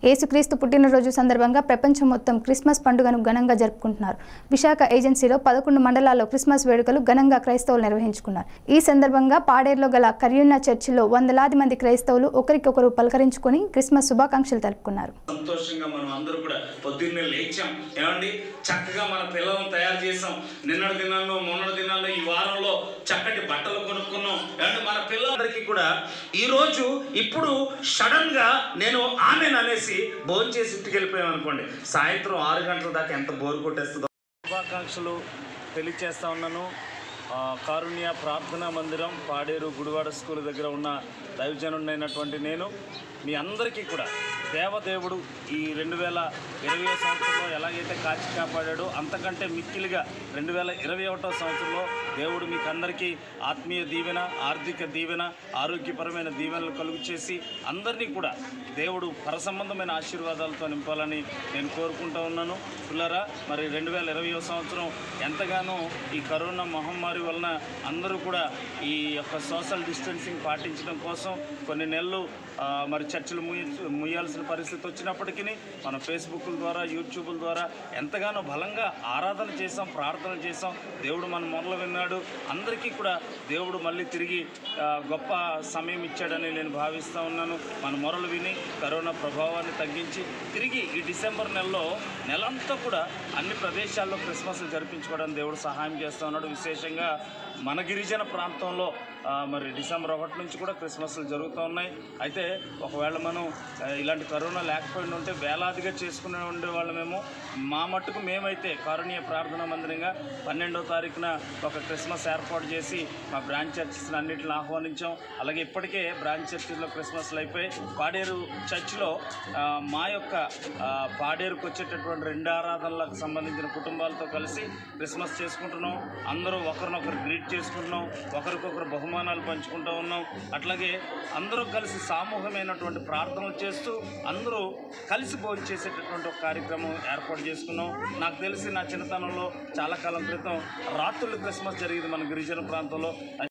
యేసుక్రీస్తు పుట్టినరోజు సందర్భంగా ప్రపంచం మొత్తం క్రిస్మస్ పండుగను ఘనంగా జరుపుకుంటున్నారు విశాఖ ఏజెన్సీలో పదకొండు మండలాల్లో క్రిస్మస్ వేడుకలు ఘనంగా క్రైస్తవులు నిర్వహించుకున్నారు ఈ సందర్భంగా పాడేరులో గల కర్యున్న చర్చిలో వందలాది మంది క్రైస్తవులు ఒకరికొకరు పలకరించుకొని క్రిస్మస్ శుభాకాంక్షలు తెలుపుకున్నారు సంతోషంగా మనం అందరూ కూడా పొద్దున్నే లేచాం ఏమండి చక్కగా మన పిల్లలను తయారు చేసాం నిన్నటి దినాల్లో మొన్నటి దినాల్లో ఈ వారంలో చక్కటి బట్టలు కొనుక్కున్నాం ఏమండి మన పిల్లలందరికీ కూడా ఈరోజు ఇప్పుడు సడన్ గా నేను ఆమెను అనేసి భోజనం చేసి ఇంటికి వెళ్ళిపోయాం అనుకోండి సాయంత్రం ఆరు గంటల దాకా ఎంత బోరు కొట్టేస్తుందో శుభాకాంక్షలు తెలియచేస్తా ఉన్నాను ఆ, కారుణ్య ప్రార్థనా మందిరం పాడేరు గుడివాడ స్కూల్ దగ్గర ఉన్న దైవజనుడైనటువంటి నేను మీ అందరికీ కూడా దేవదేవుడు ఈ రెండు వేల ఇరవై సంవత్సరంలో ఎలాగైతే కాచి కాపాడాడో అంతకంటే మిక్కిలిగా రెండు వేల ఇరవై ఒకటో సంవత్సరంలో దేవుడు మీకు అందరికీ ఆత్మీయ దీవెన ఆర్థిక దీవెన ఆరోగ్యపరమైన దీవెనలు కలుగు చేసి అందరినీ కూడా దేవుడు పరసంబంధమైన ఆశీర్వాదాలతో నింపాలని నేను కోరుకుంటూ ఉన్నాను పిల్లరా మరి రెండు వేల ఇరవై సంవత్సరం ఎంతగానో ఈ కరోనా మహమ్మారి వలన అందరూ కూడా ఈ యొక్క సోషల్ డిస్టెన్సింగ్ పాటించడం కోసం కొన్ని నెలలు ఆ, మరి చర్చలు ముయ్య ముయ్యాల్సిన పరిస్థితి వచ్చినప్పటికీ మనం ఫేస్బుక్ల ద్వారా యూట్యూబ్ల ద్వారా ఎంతగానో బలంగా ఆరాధన చేసాం ప్రార్థన చేసాం దేవుడు మన మొదలు విన్నాడు అందరికీ కూడా దేవుడు మళ్ళీ తిరిగి ఆ, గొప్ప సమయం ఇచ్చాడని నేను భావిస్తూ ఉన్నాను మన మొరలు విని కరోనా ప్రభావాన్ని తగ్గించి తిరిగి ఈ డిసెంబర్ నెలలో నెలంతా కూడా అన్ని ప్రదేశాల్లో క్రిస్మస్లు జరిపించుకోవడానికి దేవుడు సహాయం చేస్తూ ఉన్నాడు విశేషంగా మన గిరిజన ప్రాంతంలో ఆ, మరి డిసెంబర్ ఒకటి నుంచి కూడా క్రిస్మస్లు జరుగుతూ ఉన్నాయి అయితే ఒకవేళ మనం ఆ, ఇలాంటి కరోనా లేకపోయిన ఉంటే వేలాదిగా చేసుకునే ఉండేవాళ్ళమేమో మా మట్టుకు మేమైతే కారుణ్య ప్రార్థనా మందిరంగా పన్నెండో తారీఖున ఒక క్రిస్మస్ ఏర్పాటు చేసి మా బ్రాంచ్ చర్చెస్ అన్నింటిని ఆహ్వానించాం అలాగే ఇప్పటికే బ్రాంచ్ చర్చిలో క్రిస్మస్లు అయిపోయి పాడేరు చర్చిలో ఆ, మా యొక్క ఆ, పాడేరుకు వచ్చేటటువంటి రెండు ఆరాధనలకు సంబంధించిన కుటుంబాలతో కలిసి క్రిస్మస్ చేసుకుంటున్నాం అందరూ ఒకరినొకరు గ్రీట్ చేసుకుంటున్నాం ఒకరికొకరు బహుమానాలు పంచుకుంటూ ఉన్నాం అట్లాగే అందరూ కలిసి సామూహికమైనటువంటి ప్రార్థనలు చేస్తూ అందరూ కలిసి భోజనం చేసేటటువంటి ఒక కార్యక్రమం ఏర్పాటు చేసుకున్నాం నాకు తెలిసి నా చిన్నతనంలో చాలా కాలం క్రితం రాత్రులు క్రిస్మస్ జరిగింది మన గిరిజన ప్రాంతంలో